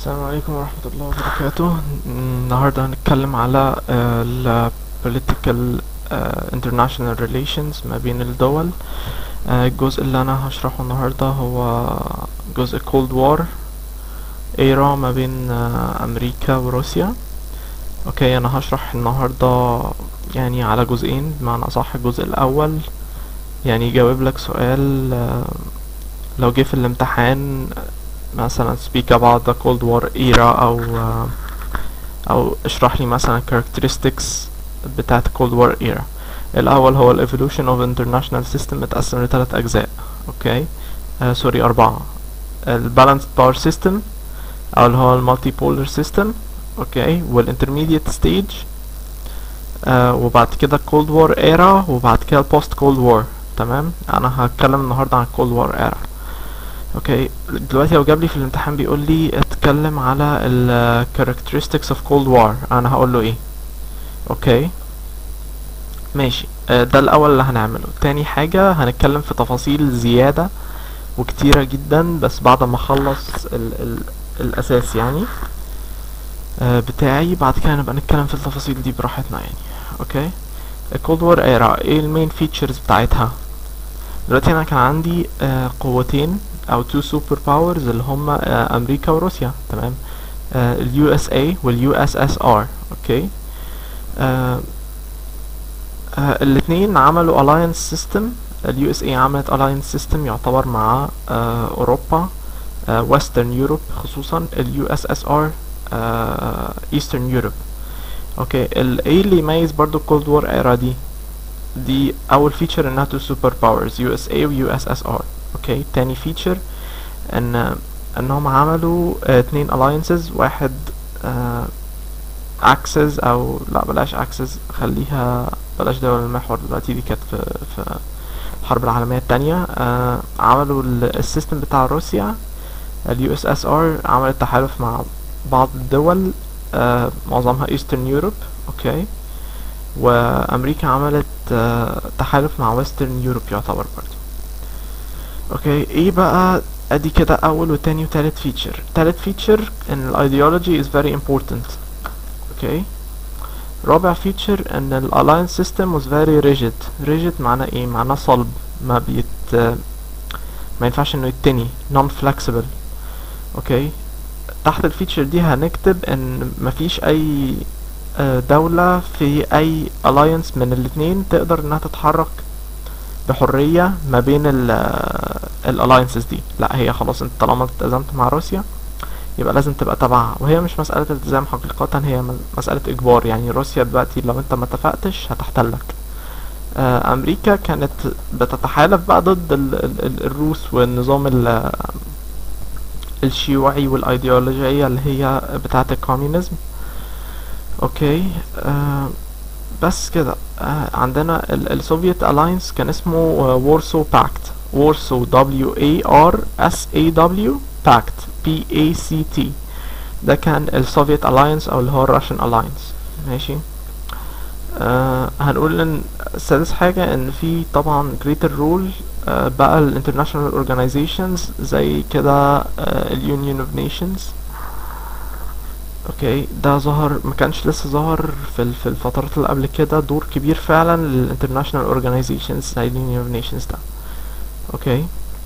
السلام عليكم ورحمة الله وبركاته النهاردة هنتكلم على آه، ال political آه، international relations ما بين الدول آه، الجزء اللي أنا هشرحه النهاردة هو جزء cold war era ما بين آه، أمريكا وروسيا اوكي أنا هشرح النهاردة يعني على جزئين بمعنى أصح الجزء الأول يعني يجاوب لك سؤال آه، لو جه في الامتحان مثلا speak about the Cold War era أو آه، أو اشرح لي مثلا characteristics بتاعت Cold War era الأول هو ال evolution of international system متقسم لتلات أجزاء أوكي آه سوري أربعة ال balanced power system أو اللي هو ال multipolar system أوكي وال intermediate stage آه وبعد كده Cold War era وبعد كده post Cold War تمام أنا هتكلم النهاردة عن Cold War era اوكي دلوقتي لو جاب لي في الامتحان بيقول لي اتكلم على ال characteristics of cold war انا هقول له ايه اوكي ماشي آه، ده الاول اللي هنعمله تاني حاجة هنتكلم في تفاصيل زيادة وكتيرة جدا بس بعد ما اخلص ال ال الاساس يعني آه، بتاعي بعد كده نبقى نتكلم في التفاصيل دي براحتنا يعني اوكي الكولد وور ايرا ايه المين فيتشرز بتاعتها دلوقتي انا كان عندي آه، قوتين او تو سوبر باورز اللي هما آه، امريكا وروسيا تمام اليو اس اي واليو اس اس ار اوكي آه، آه، الاتنين عملوا alliance system اليو اس اي عملت alliance system يعتبر مع آه، اوروبا ويسترن يوروب خصوصا اليو اس اس ار ايسترن يوروب اوكي ال ايه اللي يميز برضو الكولد وور ايرا دي دي اول فيتشر انها تو سوبر باورز يو اس اي ويو اس اس ار اوكي تاني فيتشر ان انهم عملوا آه، اتنين alliances واحد اكسس او لا بلاش اكسس خليها بلاش دول المحور دلوقتي دي كانت في في الحرب العالمية التانية آه عملوا ال- السيستم بتاع روسيا اليو اس اس ار عملت تحالف مع بعض الدول آه معظمها ايسترن يوروب اوكي وامريكا عملت آه تحالف مع ويسترن يوروب يعتبر برضه اوكي ايه بقى ادي كده اول وتاني وتالت فيتشر تالت فيتشر ان الايديولوجي is very important اوكي رابع فيتشر ان الالاينس سيستم was very rigid rigid معناه ايه معناه صلب ما بيت ما ينفعش انه يتني non flexible اوكي تحت الفيتشر دي هنكتب ان مفيش اي آه، دولة في اي alliance من الاتنين تقدر انها تتحرك بحرية ما بين ال الالينسز دي لا هي خلاص انت طالما التزمت مع روسيا يبقى لازم تبقى تبعها وهي مش مسألة التزام حقيقة هي م- مسألة إجبار يعني روسيا دلوقتي لو انت ما اتفقتش هتحتلك آه، أمريكا كانت بتتحالف بقى ضد ال ال ال الروس والنظام ال الشيوعي والأيديولوجية اللي هي بتاعة الكوميونيزم اوكي آه بس كده آه عندنا ال- السوفيت الاينس كان اسمه وورسو باكت وورسو دبليو اي ار اس اي دبليو باكت بي اي سي تي ده كان السوفيت الاينس او اللي هو الراشن الاينس ماشي آه هنقول ان سادس حاجة ان في طبعا greater rule آه بقى ال international organizations زي كده آه ال Union of Nations اوكي ده ظهر ما كانش لسه ظهر في ال- في الفترات اللي قبل كده دور كبير فعلا للانترناشونال اورجانيزيشنز زي اليونيون اوف نيشنز ده اوكي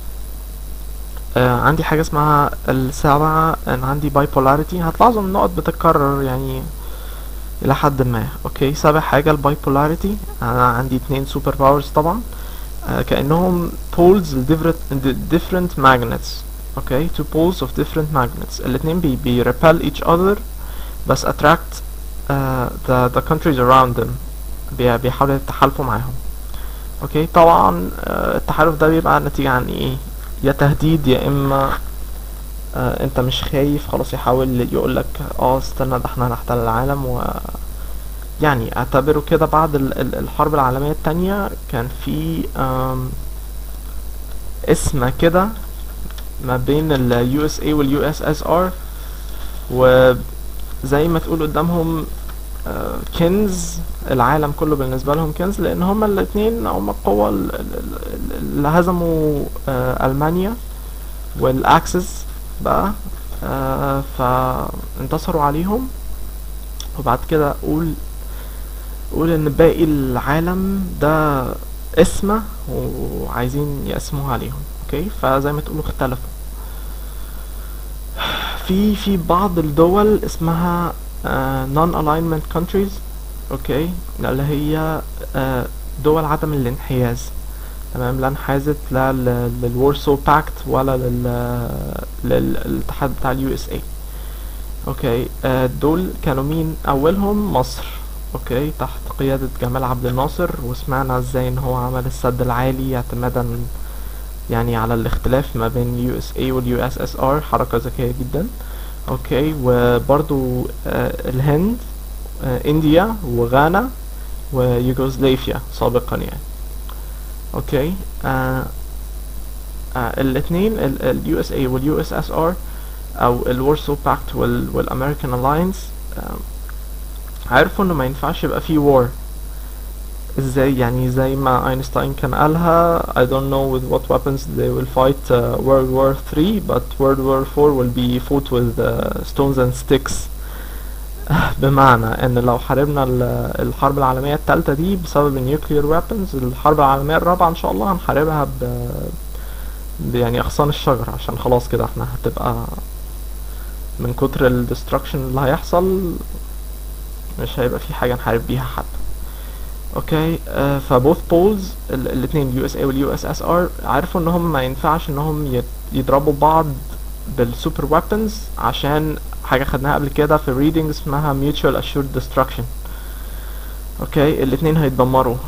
آه عندي حاجه اسمها السابعه ان عندي بايبولاريتي هتلاحظوا ان النقط بتتكرر يعني الى حد ما اوكي سابع حاجه البايبولاريتي انا عندي اتنين سوبر باورز طبعا آه كانهم poles ل different different magnets اوكي two poles of different magnets الاتنين بي بي repel each other بس attract uh, the the countries around them بي بيحاولوا يتحالفوا معاهم اوكي طبعا آه، التحالف ده بيبقى نتيجة عن ايه يا تهديد يا اما آه انت مش خايف خلاص يحاول يقولك اه استنى ده احنا هنحتل العالم و يعني اعتبره كده بعد ال- ال- الحرب العالمية التانية كان في آم، اسم كده ما بين ال USA وال USSR وزي ما تقول قدامهم آه، كنز العالم كله بالنسبة لهم كنز لأن هما الاتنين هما القوة ال- ال- ال- اللي هزموا آه، ألمانيا والأكسس بقى آه فانتصروا عليهم وبعد كده قول قول ان باقي العالم ده اسمه وعايزين يقسموها عليهم اوكي فزي ما تقولوا اختلفوا في في بعض الدول اسمها non alignment countries اوكي اللي هي آه دول عدم الانحياز تمام لا انحازت لا للورسو باكت ولا لل للاتحاد بتاع اليو اس اي اوكي آه دول كانوا مين اولهم مصر اوكي تحت قيادة جمال عبد الناصر وسمعنا ازاي ان هو عمل السد العالي اعتمادا يعني على الاختلاف ما بين اليو اس اي واليو اس اس ار حركة ذكية جدا اوكي وبرضو آه الهند آه انديا وغانا ويوغوسلافيا سابقا يعني اوكي آه آه الاثنين اليو اس اي واليو اس اس ار او الورسو باكت والامريكان الاينس عرفوا انه ما ينفعش يبقى فيه وار ازاي يعني زي ما اينشتاين كان قالها I don't know with what weapons they will fight uh, World War 3 but World War 4 will be fought with uh, stones and sticks بمعنى ان لو حاربنا الحرب العالمية التالتة دي بسبب النيوكلير ويبنز الحرب العالمية الرابعة ان شاء الله هنحاربها ب يعني اغصان الشجر عشان خلاص كده احنا هتبقى من كتر الدستركشن اللي هيحصل مش هيبقى في حاجة نحارب بيها حد اوكي آه فبوث بولز الاثنين اليو اس اي واليو اس اس ار عرفوا ان هم ما ينفعش ان هم يضربوا بعض بالسوبر ويبنز عشان حاجة خدناها قبل كده في reading اسمها mutual assured destruction اوكي الاتنين هيتدمروا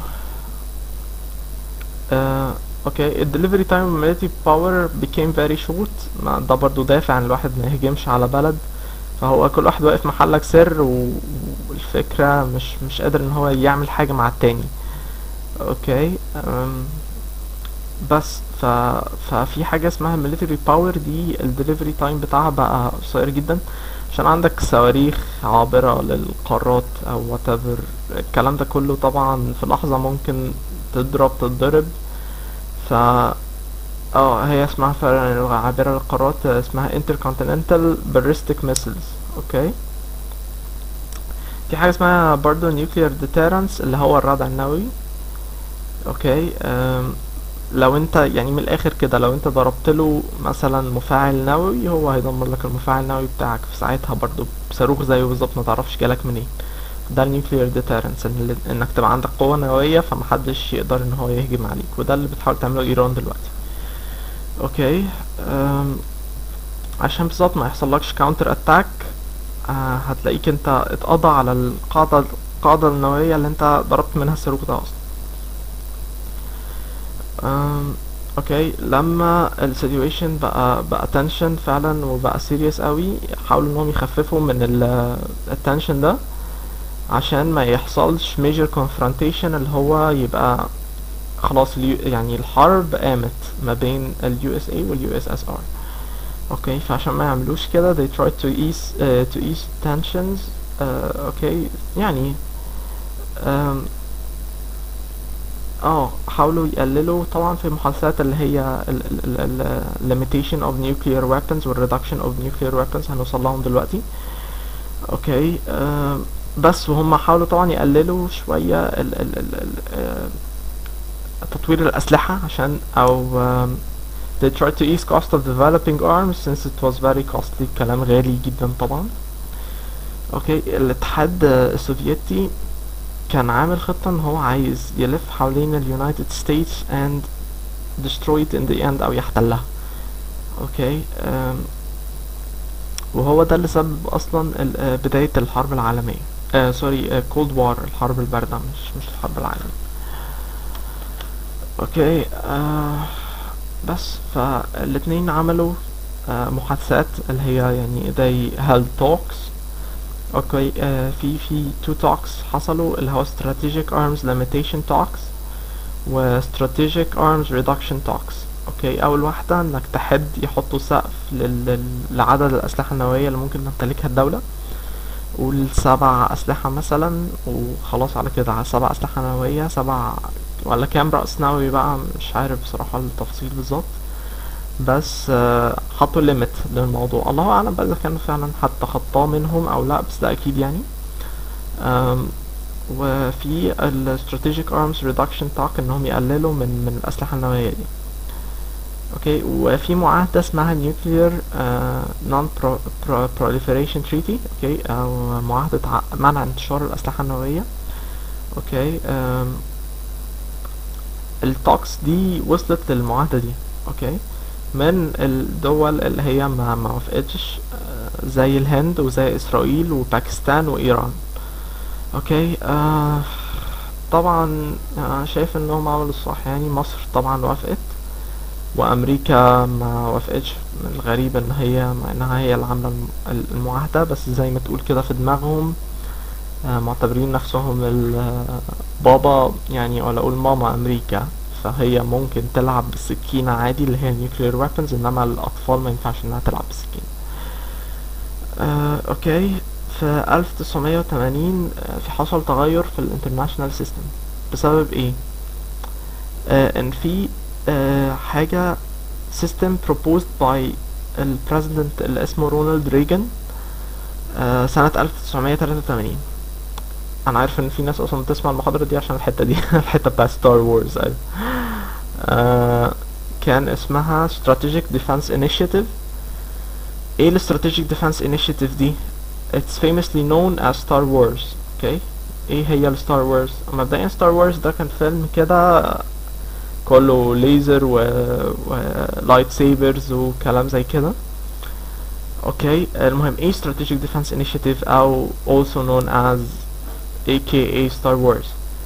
آه، اوكي ال delivery time of military power became very short ما ده برضو دافع عن الواحد ما يهجمش على بلد فهو كل واحد واقف محلك سر و- والفكرة مش مش قادر ان هو يعمل حاجة مع التاني اوكي أم، بس ف... ففي حاجة اسمها military power دي ال delivery time بتاعها بقى قصير جدا عشان عندك صواريخ عابرة للقارات او whatever الكلام ده كله طبعا في لحظة ممكن تضرب تتضرب ف اه هي اسمها فعلا عابرة للقارات اسمها intercontinental ballistic missiles اوكي في حاجة اسمها برضو nuclear deterrence اللي هو الردع النووي اوكي أم لو انت يعني من الاخر كده لو انت ضربت له مثلا مفاعل نووي هو هيدمر لك المفاعل النووي بتاعك في ساعتها برضو بصاروخ زيه بالظبط ما تعرفش جالك منين ده النيوكليير ديترنس إن انك تبقى عندك قوة نووية فمحدش يقدر ان هو يهجم عليك وده اللي بتحاول تعمله ايران دلوقتي اوكي أم عشان بالظبط ما يحصلكش كاونتر اتاك هتلاقيك انت اتقضى على القاعدة القاعدة النووية اللي انت ضربت منها الصاروخ ده اصلا أم، اوكي لما السيتويشن بقى بقى تنشن فعلا وبقى سيريس قوي حاولوا انهم يخففوا من التنشن ده عشان ما يحصلش major confrontation اللي هو يبقى خلاص اليو- يعني الحرب قامت ما بين ال USA وال USSR اوكي فعشان ما يعملوش كده they tried to ease uh, to ease tensions uh, اوكي يعني um, اه حاولوا يقللوا طبعا في المحادثات اللي هي ال ال ال ال limitation of nuclear weapons وال reduction of nuclear weapons هنوصل لهم دلوقتي اوكي آه بس وهم حاولوا طبعا يقللوا شوية ال ال ال ال آه، تطوير الأسلحة عشان أو um, they tried to ease cost of developing arms since it was very costly كلام غالي جدا طبعا اوكي الاتحاد آه، السوفيتي كان عامل خطة ان هو عايز يلف حوالين اليونايتد ستيتس and destroy it in the end او يحتلها اوكي أم، وهو ده اللي سبب اصلا ال- آه، بداية الحرب العالمية آه سوري كولد وار الحرب الباردة مش مش الحرب العالمية اوكي آه بس فالاتنين عملوا آه محادثات اللي هي يعني they held talks اوكي آه في في two talks حصلوا اللي هو strategic arms limitation talks و strategic arms reduction talks اوكي اول واحدة انك تحد يحطوا سقف لل... لل- لعدد الاسلحة النووية اللي ممكن تمتلكها الدولة قول سبع اسلحة مثلا وخلاص على كده على سبع اسلحة نووية سبع ولا كام رأس نووي بقى مش عارف بصراحة التفاصيل بالظبط بس آه، حطوا ليميت للموضوع الله اعلم بقى اذا كانوا فعلا حتى خطاه منهم او لا بس ده اكيد يعني آم، وفي ال strategic arms reduction talk انهم يقللوا من من الاسلحه النوويه دي اوكي وفي معاهده اسمها nuclear uh, non pro- pro- proliferation treaty اوكي او معاهده ع- منع انتشار الاسلحه النوويه اوكي آم، التوكس دي وصلت للمعاهده دي اوكي من الدول اللي هي ما ما وافقتش آه، زي الهند وزي اسرائيل وباكستان وايران اوكي آه طبعا آه شايف انهم عملوا الصح يعني مصر طبعا وافقت وامريكا ما وافقتش من الغريب ان هي مع انها هي اللي عامله الم- المعاهده بس زي ما تقول كده في دماغهم آه معتبرين نفسهم البابا يعني ولا اقول ماما امريكا فهي ممكن تلعب بالسكينة عادي اللي هي nuclear weapons انما الاطفال ما ينفعش انها تلعب بالسكينة آه، اوكي في 1980 آه، في حصل تغير في الانترناشونال سيستم بسبب ايه آه ان في آه حاجة system proposed by البريزيدنت اللي اسمه رونالد ريجن آه سنة 1983 انا عارف ان في ناس اصلا بتسمع المحاضرة دي عشان الحتة دي الحتة بتاع ستار وورز ايوه آه كان اسمها Strategic Defense Initiative ايه ال Strategic Defense Initiative دي It's famously known as Star Wars اوكي ايه هي ال Star Wars مبدئيا Star Wars ده كان فيلم كده كله ليزر و, و لايت سيبرز وكلام زي كده اوكي المهم ايه Strategic Defense Initiative او also known as aka Star Wars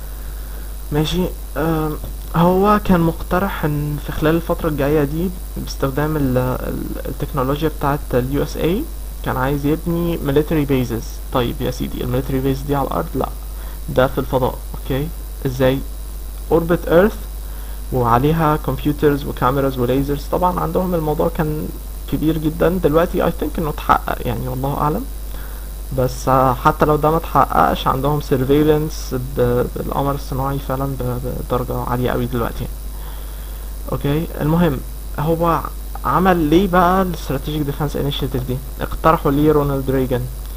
ماشي أم، هو كان مقترح ان في خلال الفترة الجاية دي باستخدام ال ال التكنولوجيا بتاعت ال USA كان عايز يبني military bases طيب يا سيدي ال military base دي على الأرض لا ده في الفضاء اوكي ازاي orbit earth وعليها كمبيوترز وكاميراز وليزرز طبعا عندهم الموضوع كان كبير جدا دلوقتي I think انه اتحقق يعني والله اعلم بس آه، حتى لو ده ما اتحققش عندهم surveillance ب- بالقمر الصناعي فعلا ب- بدرجة عالية قوي دلوقتي يعني. اوكي المهم هو عمل ليه بقى ال Strategic Defense Initiative دي اقترحوا ليه رونالد ريجن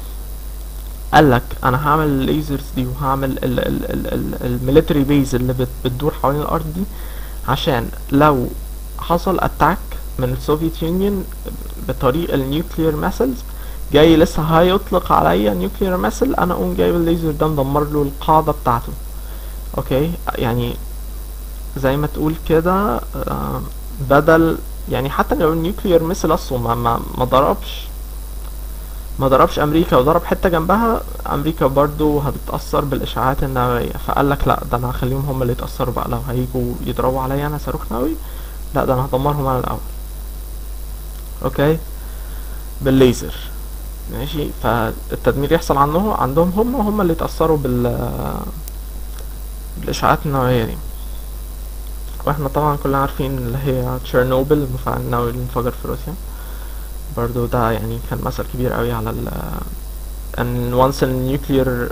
قال لك انا هعمل الليزرز دي وهعمل الميليتري بيز اللي بت- بتدور حوالين الارض دي عشان لو حصل اتاك من السوفيت يونيون بطريق النيوكلير ميسلز جاي لسه هيطلق عليا نيوكلير ميسل انا اقوم جايب الليزر ده مدمر له القاعده بتاعته اوكي يعني زي ما تقول كده آه، بدل يعني حتى لو النيوكلير ميسل اصلا ما ما ما ضربش ما ضربش امريكا وضرب حته جنبها امريكا برضو هتتاثر بالاشعاعات النوويه فقال لك لا ده انا هخليهم هم اللي يتاثروا بقى لو هيجوا يضربوا عليا انا صاروخ نووي لا ده انا هدمرهم انا الاول اوكي بالليزر ماشي فالتدمير يحصل عنه عندهم هم هم اللي يتاثروا بال بالاشعاعات النوويه دي واحنا طبعا كلنا عارفين اللي هي تشيرنوبل المفاعل النووي اللي انفجر في روسيا برضو ده يعني كان مثل كبير قوي على ال ان once النيوكلير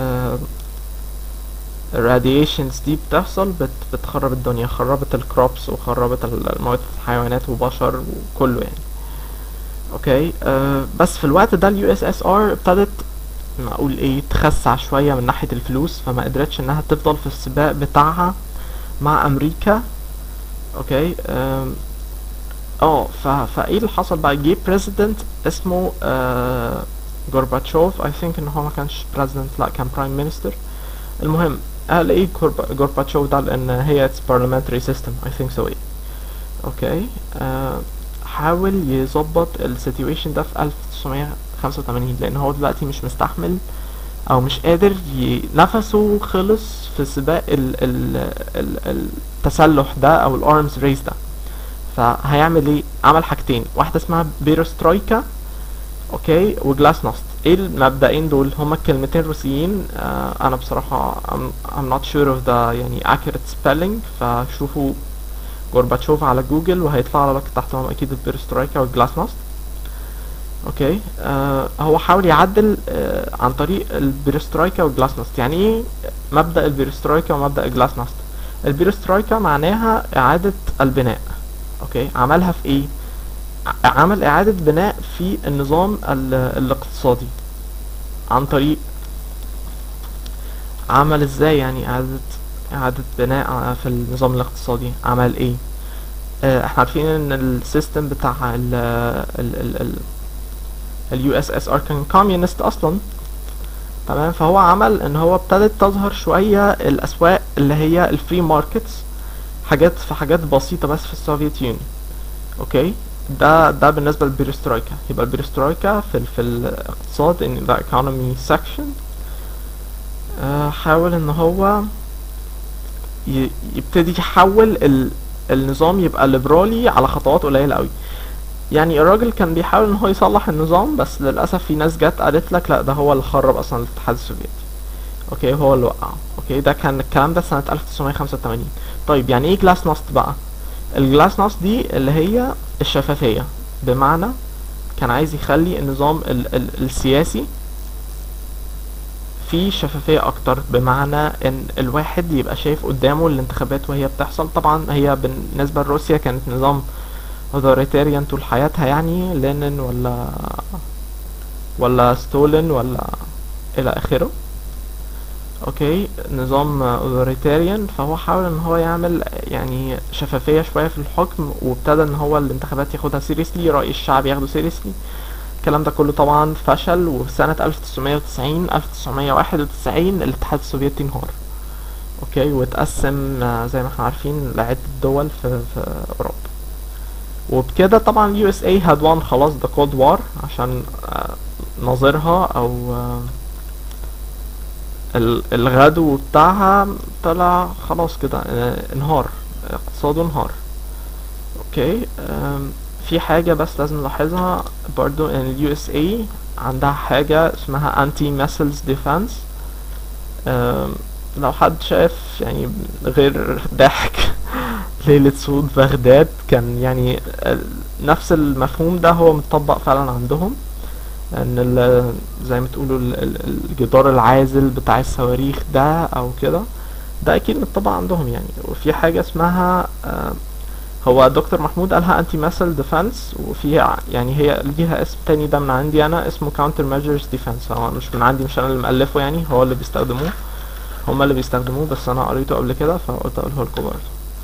radiations دي بتحصل بت بتخرب الدنيا خربت الكروبس وخربت ال- مواد الحيوانات وبشر وكله يعني اوكي آه بس في الوقت ده اليو اس اس ار ابتدت ما اقول ايه تخسع شويه من ناحيه الفلوس فما قدرتش انها تفضل في السباق بتاعها مع امريكا اوكي آم، اه ف... فايه اللي حصل بقى جه بريزيدنت اسمه آه جورباتشوف اي ثينك ان هو ما كانش بريزيدنت لا كان برايم مينستر المهم قال ايه جورب- جورباتشوف ده لان هي اتس parliamentary system I think so ايه اوكي آه حاول يظبط السيتويشن ده في 1985 لان هو دلوقتي مش مستحمل او مش قادر ي... نفسه خلص في سباق ال... ال... ال... التسلح ده او الارمز ريس ده فهيعمل ايه عمل حاجتين واحده اسمها بيروسترويكا اوكي وجلاس نوست ايه المبدئين دول هما الكلمتين روسيين آه انا بصراحه I'm, I'm not sure of the يعني accurate spelling فشوفوا جورباتشوف على جوجل وهيطلع لك تحتهم اكيد البيروسترويكا والجلاس نوست اوكي آه هو حاول يعدل آه عن طريق البيروسترويكا والجلاس نوست يعني ايه مبدأ البيروسترويكا ومبدأ الجلاس نوست البيروسترويكا معناها إعادة البناء اوكي عملها في ايه ع- عمل اعادة بناء في النظام ال- الاقتصادي عن طريق عمل ازاي يعني اعادة اعادة بناء ع- في النظام الاقتصادي عمل ايه آه، احنا عارفين ان السيستم بتاع ال ال ال ال اليو اس اس ار كان كوميونست اصلا تمام فهو عمل ان هو ابتدت تظهر شوية الاسواق اللي هي الفري ماركتس حاجات في حاجات بسيطة بس في السوفيت يونيون اوكي ده ده بالنسبة للبيرسترويكا يبقى البيرسترويكا في ال في الاقتصاد ان ده economy section آه، حاول ان هو ي- يبتدي يحول ال النظام يبقى ليبرالي على خطوات قليلة قوي يعني الراجل كان بيحاول ان هو يصلح النظام بس للاسف في ناس جت قالت لك لا ده هو اللي خرب اصلا الاتحاد السوفيتي اوكي هو اللي وقعه اوكي ده كان الكلام ده سنة 1985 طيب يعني ايه جلاس ناست بقى الجلاس ناست دي اللي هي الشفافية بمعنى كان عايز يخلي النظام ال ال السياسي فيه شفافية أكتر بمعنى إن الواحد يبقى شايف قدامه الانتخابات وهي بتحصل طبعا هي بالنسبة لروسيا كانت نظام أوثوريتاريان طول حياتها يعني لينين ولا ولا ستولين ولا إلى آخره اوكي نظام اوثوريتاريان فهو حاول ان هو يعمل يعني شفافية شوية في الحكم وابتدى ان هو الانتخابات ياخدها سيريسلي رأي الشعب ياخده سيريسلي الكلام ده كله طبعا فشل وفي سنة 1990 1991 الاتحاد السوفيتي انهار اوكي واتقسم آه، زي ما احنا عارفين لعدة دول في, في اوروبا وبكده طبعا اليو اس اي had won خلاص the cold war عشان آه، ناظرها او آه، ال- الغدو بتاعها طلع خلاص كده آه، انهار اقتصاده انهار اوكي آم، في حاجة بس لازم نلاحظها برضو ان اليو اس اي عندها حاجة اسمها انتي ميسلز ديفense آم، لو حد شاف يعني غير ضحك ليلة سود بغداد كان يعني ال- نفس المفهوم ده هو متطبق فعلا عندهم ان ال- زي ما تقولوا ال- ال- الجدار العازل بتاع الصواريخ ده او كده ده اكيد متطبق عندهم يعني وفي حاجة اسمها آه، هو دكتور محمود قالها انتي ماسل ديفense وفي ع- يعني هي ليها اسم تاني ده من عندي انا اسمه counter measures defense هو مش من عندي مش انا اللي مألفه يعني هو اللي بيستخدموه هما اللي بيستخدموه بس انا قريته قبل كده فقلت اقوله لكم برضه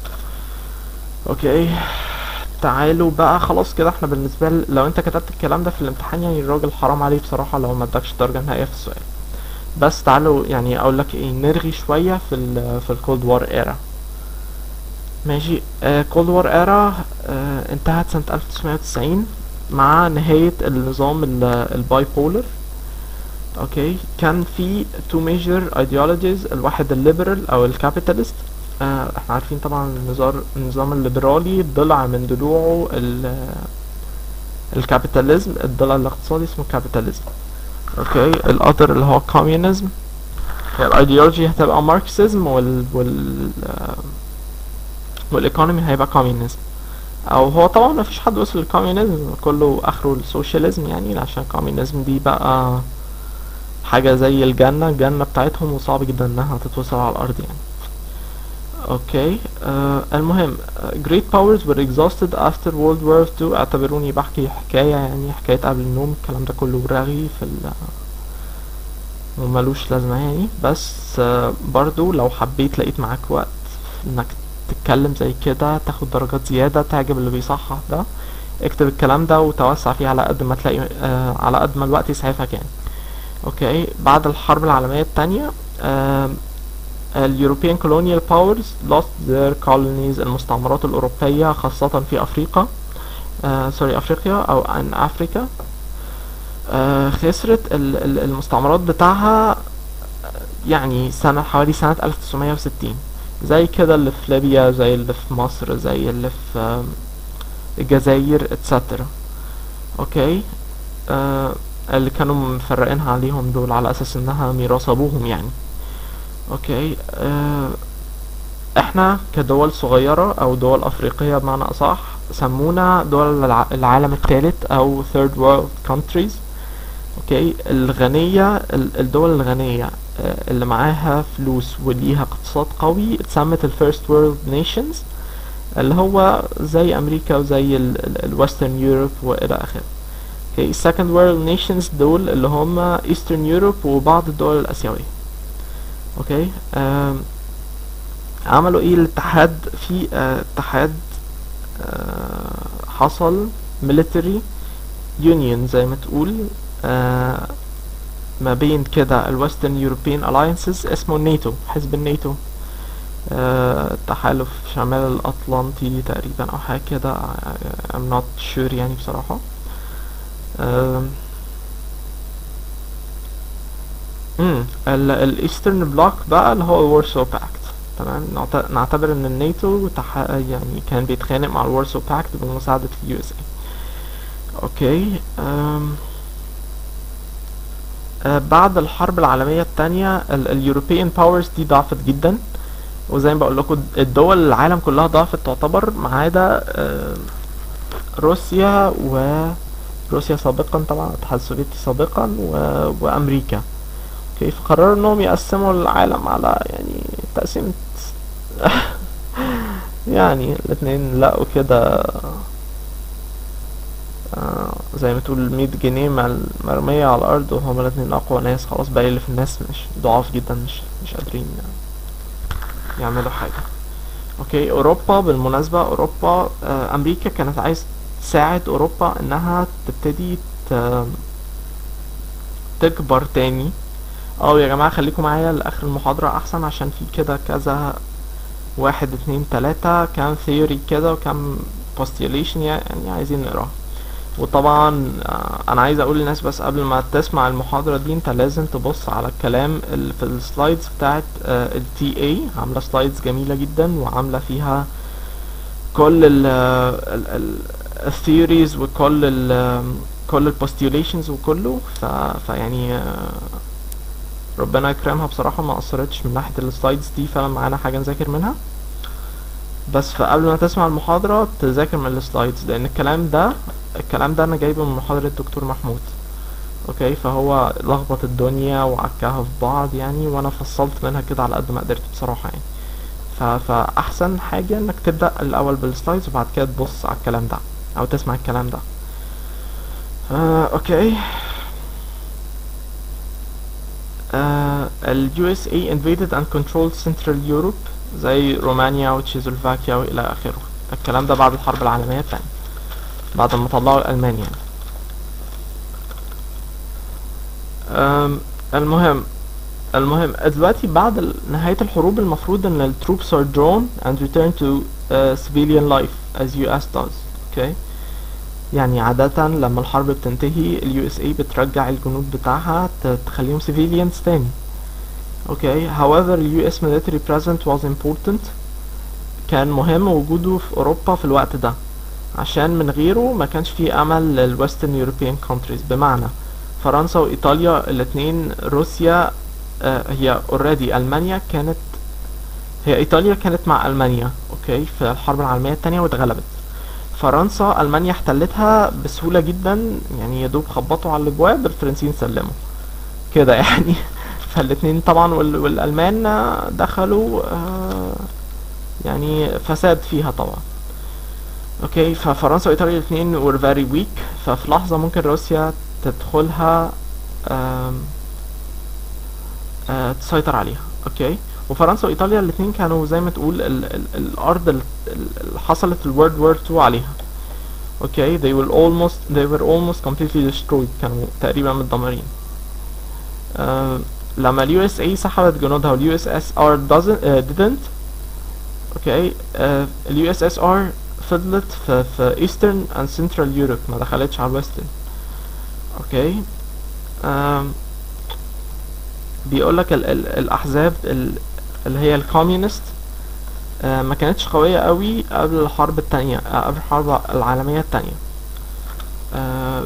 اوكي تعالوا بقى خلاص كده احنا بالنسبه ل... لو انت كتبت الكلام ده في الامتحان يعني الراجل حرام عليه بصراحه لو ما ادكش درجه نهائيه في السؤال بس تعالوا يعني اقول لك ايه نرغي شويه في ال في الكولد وار ايرا ماشي كولد وار ايرا انتهت سنه 1990 مع نهايه النظام الباي بولر اوكي كان في تو ميجر ايديولوجيز الواحد الليبرال او الكابيتالست آه، احنا عارفين طبعا النظام النظام الليبرالي ضلع من ضلوعه ال- الكابيتاليزم الضلع الاقتصادي اسمه كابيتاليزم اوكي الاذر اللي هو كوميونيزم هي الايديولوجي هتبقى ماركسيزم وال وال آه، والايكونومي هيبقى كوميونيزم او هو طبعا ما فيش حد وصل للكوميونيزم كله اخره السوشياليزم يعني عشان الكوميونيزم دي بقى حاجة زي الجنة الجنة بتاعتهم وصعب جدا انها تتوصل على الارض يعني اوكي آه المهم آه، great powers were exhausted after World War II اعتبروني بحكي حكاية يعني حكاية قبل النوم الكلام ده كله رغي في ال وملوش لازمة يعني بس آه برضو لو حبيت لقيت معاك وقت انك تتكلم زي كده تاخد درجات زيادة تعجب اللي بيصحح ده اكتب الكلام ده وتوسع فيه على قد ما تلاقي آه على قد ما الوقت يسعفك يعني اوكي بعد الحرب العالمية التانية آه ال European colonial powers lost their colonies المستعمرات الأوروبية خاصة في أفريقيا آه سوري أفريقيا أو عن أفريكا آه خسرت ال- ال- المستعمرات بتاعها يعني سنة حوالي سنة 1960 زي كده اللي في ليبيا زي اللي في مصر زي اللي في آم، الجزائر اتسترا اوكي آه اللي كانوا مفرقينها عليهم دول على اساس انها ميراث ابوهم يعني اوكي آه احنا كدول صغيرة او دول افريقية بمعنى اصح سمونا دول الع- العالم الثالث او third world countries اوكي الغنية ال- الدول الغنية آه، اللي معاها فلوس وليها اقتصاد قوي اتسمت ال first world nations اللي هو زي امريكا وزي الويسترن يوروب والى اخره اوكي second world nations دول اللي هم eastern Europe وبعض الدول الاسيويه اوكي آم عملوا ايه الاتحاد في آه، اتحاد آه، حصل military union زي ما تقول آه، ما بين كده الويسترن يوروبيان alliances اسمه الناتو حزب الناتو آه، تحالف شمال الأطلنطي تقريبا أو حاجة كده آه، I'm not sure يعني بصراحة آم، امم الايسترن بلوك بقى اللي هو الورسو باكت تمام نعت- نعتبر ان الناتو تح... يعني كان بيتخانق مع الورسو باكت بمساعدة اليو اس اي اوكي أم... آه، بعد الحرب العالمية التانية اليوروبيان باورز دي ضعفت جدا وزي ما بقول لكم الدول العالم كلها ضعفت تعتبر ما عدا آه، روسيا و روسيا سابقا طبعا الاتحاد السوفيتي سابقا و... وامريكا اوكي فقرروا انهم يقسموا العالم على يعني تقسيمة يعني الاتنين لقوا كده آه، زي ما تقول 100 جنيه مع- مرمية على الأرض وهما الاتنين أقوى ناس خلاص باقي اللي في الناس مش ضعاف جدا مش مش قادرين يعملوا حاجة اوكي أوروبا بالمناسبة أوروبا آه، أمريكا كانت عايز تساعد أوروبا إنها تبتدي ت- تكبر تاني اه يا جماعة خليكم معايا لآخر المحاضرة أحسن عشان في كده كذا واحد اتنين تلاتة كام ثيوري كده وكام postulation يعني عايزين نقراها وطبعا آه، انا عايز اقول للناس بس قبل ما تسمع المحاضرة دي انت لازم تبص على الكلام اللي في السلايدز بتاعت التي اي عاملة سلايدز جميلة جدا وعاملة فيها كل ال ال ال الثيوريز وكل ال كل البوستيوليشنز وكله ف فيعني آه، ربنا يكرمها بصراحة ما قصرتش من ناحية السلايدز دي فعلا معانا حاجة نذاكر منها بس فقبل ما تسمع المحاضرة تذاكر من السلايدز لأن الكلام ده الكلام ده أنا جايبه من محاضرة الدكتور محمود اوكي فهو لخبط الدنيا وعكاها في بعض يعني وانا فصلت منها كده على قد ما قدرت بصراحة يعني ف... فأحسن حاجة انك تبدأ الأول بالسلايدز وبعد كده تبص على الكلام ده أو تسمع الكلام ده آه، اوكي آه، ال USA invaded and controlled Central Europe زي رومانيا وتشيزلوفاكيا وإلى آخره الكلام ده بعد الحرب العالمية التانية بعد ما طلعوا الألمان يعني أم، المهم المهم دلوقتي بعد ال- نهاية الحروب المفروض ان ال troops are drawn and return to uh, civilian life as US does okay يعني عادة لما الحرب بتنتهي ال USA بترجع الجنود بتاعها ت- تخليهم civilians تاني okay however ال US military presence was important كان مهم وجوده في أوروبا في الوقت ده عشان من غيره ما كانش فيه أمل للويسترن يوروبيان countries بمعنى فرنسا وإيطاليا الاتنين روسيا آه، هي اوريدي ألمانيا كانت هي إيطاليا كانت مع ألمانيا أوكي في الحرب العالمية التانية واتغلبت فرنسا ألمانيا احتلتها بسهولة جدا يعني يا دوب خبطوا على الأبواب الفرنسيين سلموا كده يعني فالاتنين طبعا وال- والألمان آه، دخلوا آه، يعني فساد فيها طبعا اوكي ففرنسا وايطاليا الاثنين were very weak ففي لحظة ممكن روسيا تدخلها آم، آه، تسيطر عليها اوكي وفرنسا وايطاليا الاثنين كانوا زي ما تقول ال ال الارض ال- ال- اللي حصلت الورد وور 2 عليها اوكي they were almost they were almost completely destroyed كانوا تقريبا متدمرين آه لما اليو اس اي سحبت جنودها واليو اس اس ار didn't اوكي آه اليو اس اس ار فضلت في في ايسترن اند سنترال يوروب ما دخلتش على الويسترن اوكي آم بيقول لك ال ال الاحزاب ال اللي هي الكوميونست آه ما كانتش قوية قوي قبل الحرب التانية آه قبل الحرب العالمية التانية آه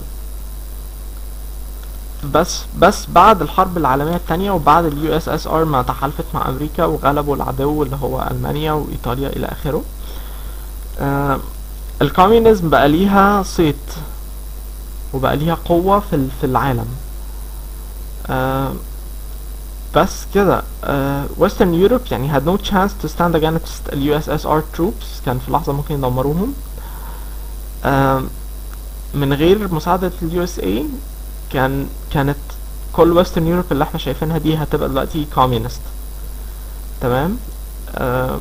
بس بس بعد الحرب العالمية التانية وبعد اليو اس اس ار ما تحالفت مع امريكا وغلبوا العدو اللي هو المانيا وايطاليا الى اخره آه الكوميونيزم بقى ليها صيت وبقى ليها قوة في ال- في العالم آه بس كده uh, Western Europe يعني had no chance to stand against ال USSR troops كان في لحظة ممكن يدمروهم uh, من غير مساعدة ال USA كان كانت كل Western Europe اللي احنا شايفينها دي هتبقى دلوقتي communist تمام uh,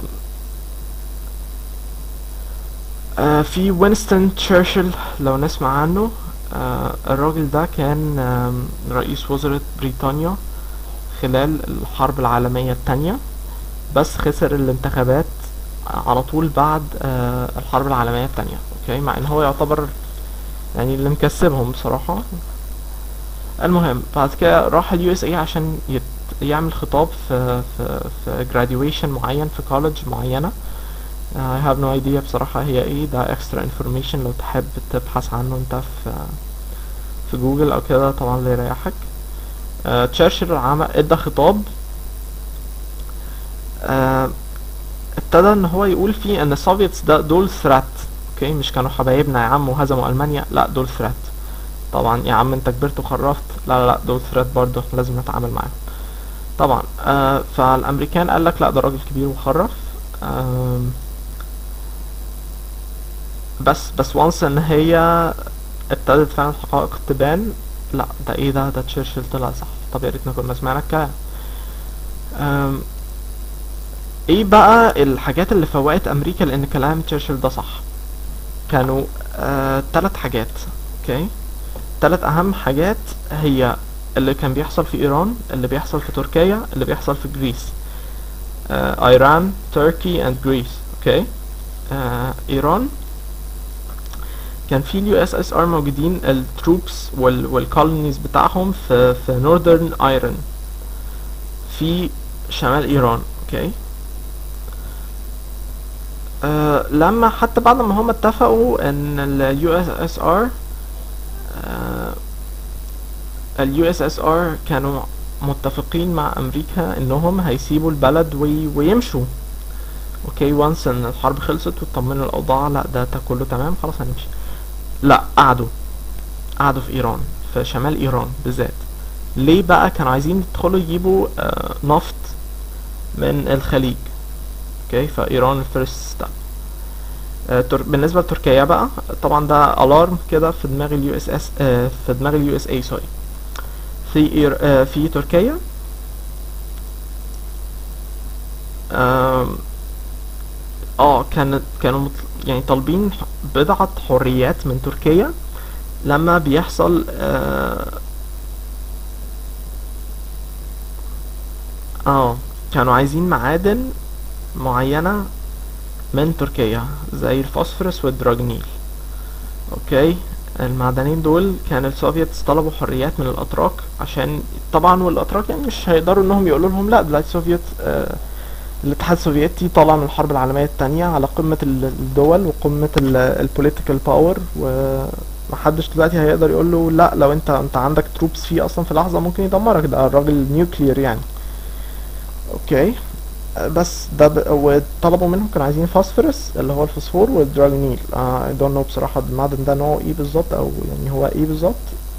uh, في وينستون تشرشل لو نسمع عنه uh, الراجل ده كان um, رئيس وزراء بريطانيا خلال الحرب العالمية التانية بس خسر الانتخابات على طول بعد آه الحرب العالمية التانية اوكي مع ان هو يعتبر يعني اللي مكسبهم بصراحة المهم بعد كده راح اليو اس اي عشان يت يعمل خطاب في في في graduation معين في college معينة uh, I have no idea بصراحة هي ايه ده extra information لو تحب تبحث عنه انت في في جوجل او كده طبعا اللي يريحك آه تشرشل عمل ادى خطاب آه ابتدى ان هو يقول فيه ان السوفيتس ده دول ثرات اوكي مش كانوا حبايبنا يا عم وهزموا المانيا لا دول ثرات طبعا يا عم انت كبرت وخرفت لا لا لا دول ثرات برضه لازم نتعامل معاهم طبعا آه فالامريكان قال لك لا ده راجل كبير وخرف آه بس بس وانس ان هي ابتدت فعلا الحقائق تبان لا ده ايه ده ده تشرشل طلع صح طب يا ريتنا كنا سمعنا الكلام ايه بقى الحاجات اللي فوقت امريكا لان كلام تشرشل ده صح كانوا آه تلات حاجات اوكي تلات اهم حاجات هي اللي كان بيحصل في ايران اللي بيحصل في تركيا اللي بيحصل في جريس آه ايران تركي اند جريس اوكي آه ايران كان في اليو اس اس ار موجودين التروبس والكولونيز بتاعهم في في نورذرن ايرون في شمال ايران اوكي آه لما حتى بعد ما هم اتفقوا ان اليو اس اس ار اليو اس اس ار كانوا متفقين مع امريكا انهم هيسيبوا البلد وي ويمشوا اوكي وانس ان الحرب خلصت واطمنوا الاوضاع لا ده, ده كله تمام خلاص هنمشي لا قعدوا قعدوا في ايران في شمال ايران بالذات ليه بقى كانوا عايزين يدخلوا يجيبوا آه نفط من الخليج اوكي فايران الفيرست ستيب آه تر... بالنسبه لتركيا بقى طبعا ده الارم كده في دماغ اليو اس اس آه في دماغ اليو اس اي سوري في إير... آه في تركيا آه, اه كانت كانوا مطل... يعني طالبين بضعة حريات من تركيا لما بيحصل اه, آه كانوا عايزين معادن معينة من تركيا زي الفوسفورس والدراجنيل اوكي المعدنين دول كان السوفيتس طلبوا حريات من الاتراك عشان طبعا والاتراك يعني مش هيقدروا انهم يقولوا لهم لا دلوقتي السوفيت آه الاتحاد السوفيتي طالع من الحرب العالمية التانية على قمة الدول وقمة البوليتيكال باور ومحدش دلوقتي هيقدر يقول له لا لو انت انت عندك تروبس فيه اصلا في لحظة ممكن يدمرك ده الراجل نيوكلير يعني اوكي بس ده ب... وطلبوا منهم كانوا عايزين فوسفورس اللي هو الفوسفور والدراجونيل اي دونت نو بصراحة المعدن ده نوعه ايه بالظبط او يعني هو ايه بالظبط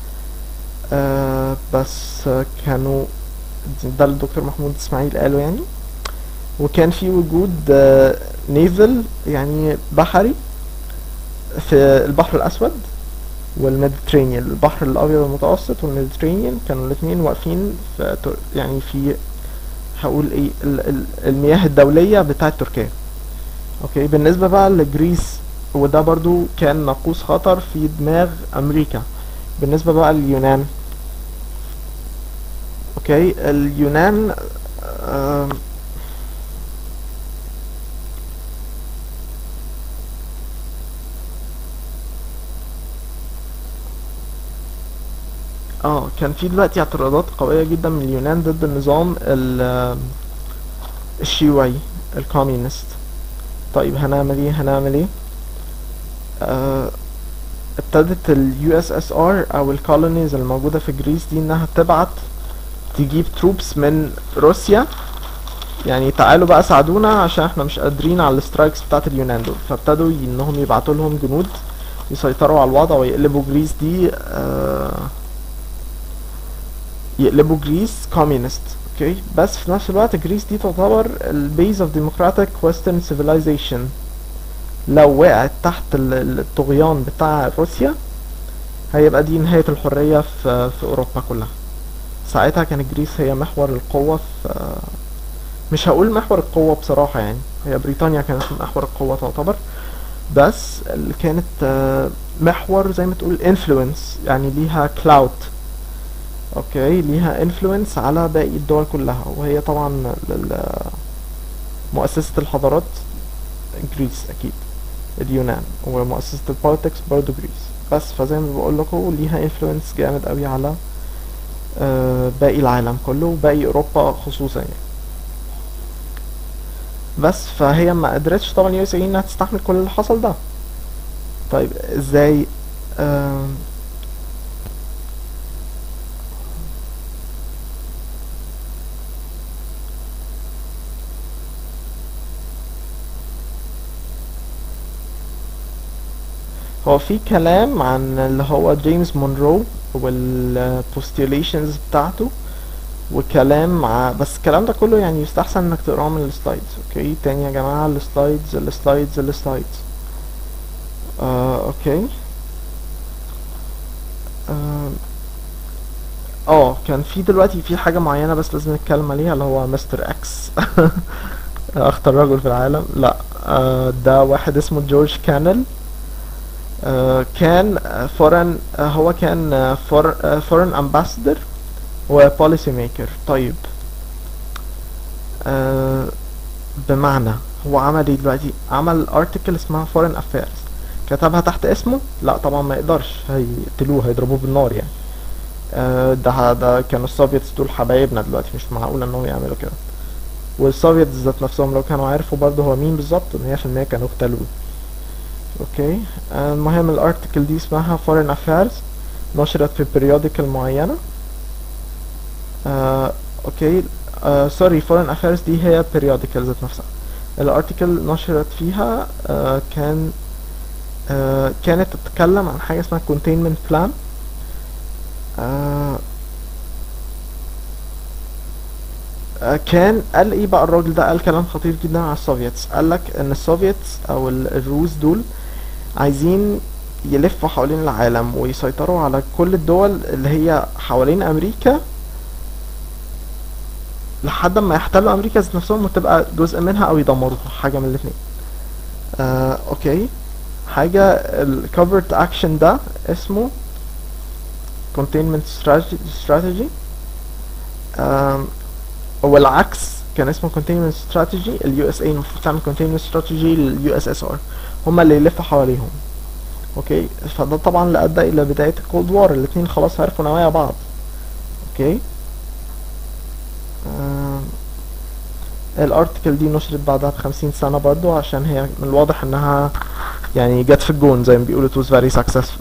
آه بس كانوا ده الدكتور محمود اسماعيل قاله يعني وكان في وجود نيفل يعني بحري في البحر الاسود والميديترينيان البحر الابيض المتوسط والميديترينيان كانوا الاثنين واقفين في يعني في هقول ايه المياه الدولية بتاعت تركيا اوكي بالنسبة بقى لجريس وده برضو كان ناقوس خطر في دماغ امريكا بالنسبة بقى لليونان اوكي اليونان آه اه كان في دلوقتي اعتراضات قوية جدا من اليونان ضد النظام الشيوعي الكوميونست طيب هنعمل ايه هنعمل ايه آه ابتدت اليو اس اس ار او الكولونيز الموجودة في جريس دي انها تبعت تجيب تروبس من روسيا يعني تعالوا بقى ساعدونا عشان احنا مش قادرين على السترايكس بتاعت اليونان دول فابتدوا انهم يبعتوا لهم جنود يسيطروا على الوضع ويقلبوا جريس دي آه يقلبوا جريس كوميونست اوكي بس في نفس الوقت جريس دي تعتبر البيز اوف ديموكراتيك ويسترن سيفيلايزيشن لو وقعت تحت ال- الطغيان بتاع روسيا هيبقى دي نهاية الحرية في, في أوروبا كلها ساعتها كانت جريس هي محور القوة في مش هقول محور القوة بصراحة يعني هي بريطانيا كانت محور القوة تعتبر بس اللي كانت آه، محور زي ما تقول influence يعني ليها clout اوكي ليها influence على باقي الدول كلها وهي طبعا ال- ال- مؤسسة الحضارات جريس اكيد اليونان ومؤسسة البوليتكس برضو جريس بس فزي ما بقول لكم ليها influence جامد قوي على آه، باقي العالم كله وباقي اوروبا خصوصا يعني بس فهي ما قدرتش طبعا يو اس اي انها تستحمل كل اللي حصل ده طيب ازاي آم، هو في كلام عن اللي هو جيمس مونرو والبوستيوليشنز بتاعته وكلام مع بس الكلام ده كله يعني يستحسن انك تقراه من السلايدز اوكي تاني يا جماعة السلايدز السلايدز السلايدز آه اوكي آه، اه كان في دلوقتي في حاجة معينة بس لازم نتكلم عليها اللي هو مستر اكس اخطر رجل في العالم لا آه ده واحد اسمه جورج كانل آه كان فورن هو كان فورن امباسادور وبوليسي ميكر طيب آه بمعنى هو عمل ايه دلوقتي عمل ارتكل اسمها فورين افيرز كتبها تحت اسمه لا طبعا ما يقدرش هيقتلوه هيضربوه بالنار يعني آه ده ده كانوا السوفيتس دول حبايبنا دلوقتي مش معقول انهم يعملوا كده والسوفيتس ذات نفسهم لو كانوا عارفوا برضه هو مين بالظبط 100% كانوا اغتالوه اوكي آه المهم الارتكل دي اسمها فورين افيرز نشرت في periodical معينة آه اوكي آه سوري فورين افيرز دي هي periodical ذات نفسها الارتكل نشرت فيها آه كان آه كانت تتكلم عن حاجة اسمها containment plan آه آه كان قال ايه بقى الراجل ده قال كلام خطير جدا على السوفيتس قال لك ان السوفيتس او ال- الروس دول عايزين يلفوا حوالين العالم ويسيطروا على كل الدول اللي هي حوالين امريكا لحد ما يحتلوا امريكا ذات نفسهم وتبقى جزء منها او يدمروها حاجه من الاثنين آه، اوكي حاجه الكوفرت اكشن ده اسمه containment strategy strategy آم، والعكس كان اسمه containment strategy اليو اس اي المفروض تعمل containment strategy لليو اس اس ار هما اللي يلفوا حواليهم اوكي فده طبعا اللي ادى الى بدايه الكولد وار الاتنين خلاص عرفوا نوايا بعض اوكي آم، الارتكل دي نشرت بعدها بخمسين سنة برضو عشان هي من الواضح انها يعني جت في الجون زي ما بيقولوا it was very successful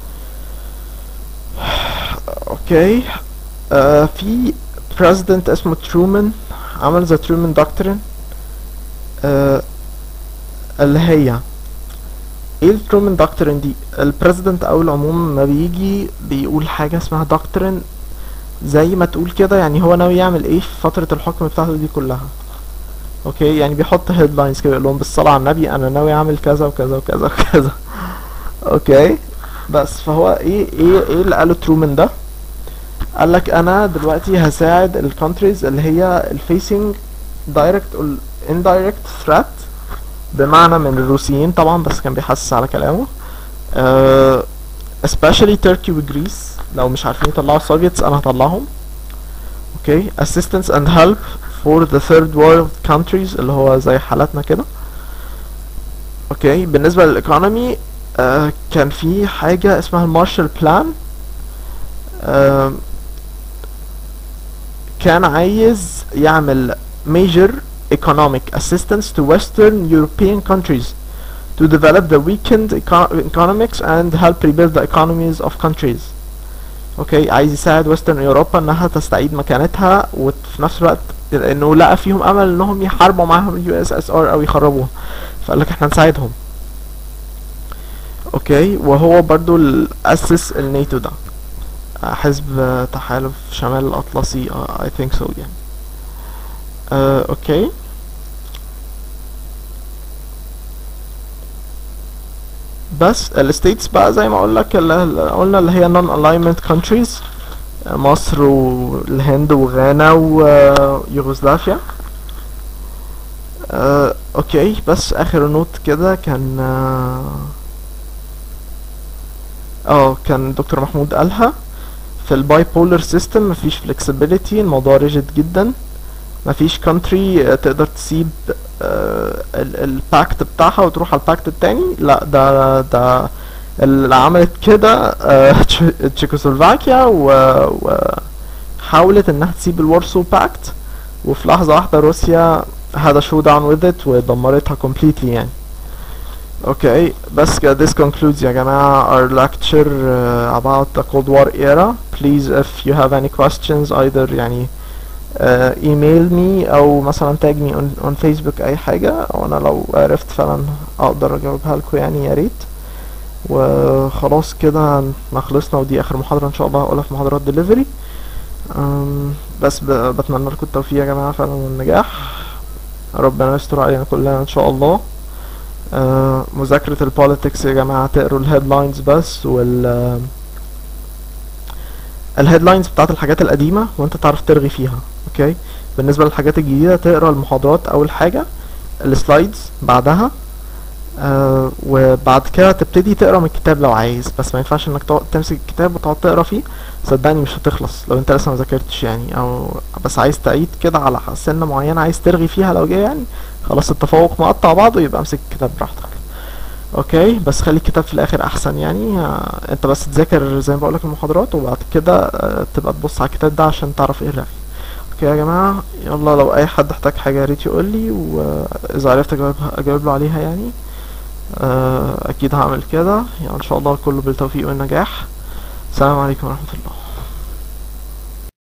اوكي آه في president اسمه ترومان عمل ذا ترومان دكتورين آه اللي هي ايه الترومان دكتورين دي البريزيدنت او العموم ما بيجي بيقول حاجة اسمها دكتورين زي ما تقول كده يعني هو ناوي يعمل ايه في فترة الحكم بتاعته دي كلها اوكي يعني بيحط هيدلاينز كده يقول لهم بالصلاة على النبي انا ناوي اعمل كذا وكذا وكذا وكذا اوكي بس فهو ايه ايه ايه اللي قاله ترومان ده قال لك انا دلوقتي هساعد الكونتريز اللي هي الفيسنج دايركت او اندايركت ثريت بمعنى من الروسيين طبعا بس كان بيحسس على كلامه uh, especially تركي وجريس لو مش عارفين يطلعوا السوفيتس انا هطلعهم اوكي assistance and help for the third world countries اللي هو زي حالاتنا كده اوكي بالنسبة للايكونومي آه كان في حاجة اسمها المارشال بلان آه كان عايز يعمل major economic assistance to western European countries to develop the weakened eco economics and help rebuild the economies of countries اوكي عايز يساعد ويسترن اوروبا انها تستعيد مكانتها وفي نفس الوقت انه لقى فيهم امل انهم يحاربوا معاهم اليو اس اس ار او يخربوها فقال لك احنا نساعدهم اوكي وهو برضو اللي اسس الناتو ده حزب تحالف شمال الاطلسي I think so يعني آه، اوكي بس الستيتس بقى زي ما اقول لك اللي قلنا اللي هي non alignment countries آه، مصر والهند وغانا ويوغوسلافيا آه، اوكي بس اخر نوت كده كان اه آه، كان دكتور محمود قالها في الباي بولر سيستم مفيش flexibility الموضوع ريجيد جدا مفيش country تقدر تسيب الباكت بتاعها وتروح على الباكت التاني لا ده ده اللي عملت كده آه، تش- تشيكوسلوفاكيا و- وحاولت انها تسيب الورسو باكت وفي لحظة واحدة روسيا had a showdown with it ودمرتها completely يعني اوكي بس كده this concludes يا جماعة our lecture uh, about the Cold War era please if you have any questions either يعني uh, email me او مثلا tag me on, on Facebook اي حاجة وانا لو عرفت فعلا اقدر اجاوبها لكم يعني يا ريت وخلاص كده احنا خلصنا ودي اخر محاضرة ان شاء الله هقولها في محاضرات delivery أم، بس ب- بتمنى لكم التوفيق يا جماعة فعلا والنجاح ربنا يستر علينا كلنا ان شاء الله آه، مذاكرة البوليتكس يا جماعة تقروا الهيدلاينز بس وال الهيدلاينز بتاعت الحاجات القديمة وانت تعرف ترغي فيها اوكي بالنسبة للحاجات الجديدة تقرا المحاضرات اول حاجة السلايدز بعدها آه وبعد كده تبتدي تقرا من الكتاب لو عايز بس ما ينفعش انك تقعد تمسك الكتاب وتقعد تقرا فيه صدقني مش هتخلص لو انت لسه ما ذاكرتش يعني او بس عايز تعيد كده على سنة معينة عايز ترغي فيها لو جاي يعني خلاص التفوق مقطع بعضه يبقى امسك الكتاب براحتك اوكي بس خلي الكتاب في الاخر احسن يعني آه، انت بس تذاكر زي ما بقولك المحاضرات وبعد كده آه، تبقى تبص على الكتاب ده عشان تعرف ايه الرغي اوكي يا جماعة يلا لو اي حد احتاج حاجة يا ريت يقول لي واذا عرفت اجاوب اجاوب له عليها يعني آه، اكيد هعمل كده يعني ان شاء الله كله بالتوفيق والنجاح السلام عليكم ورحمة الله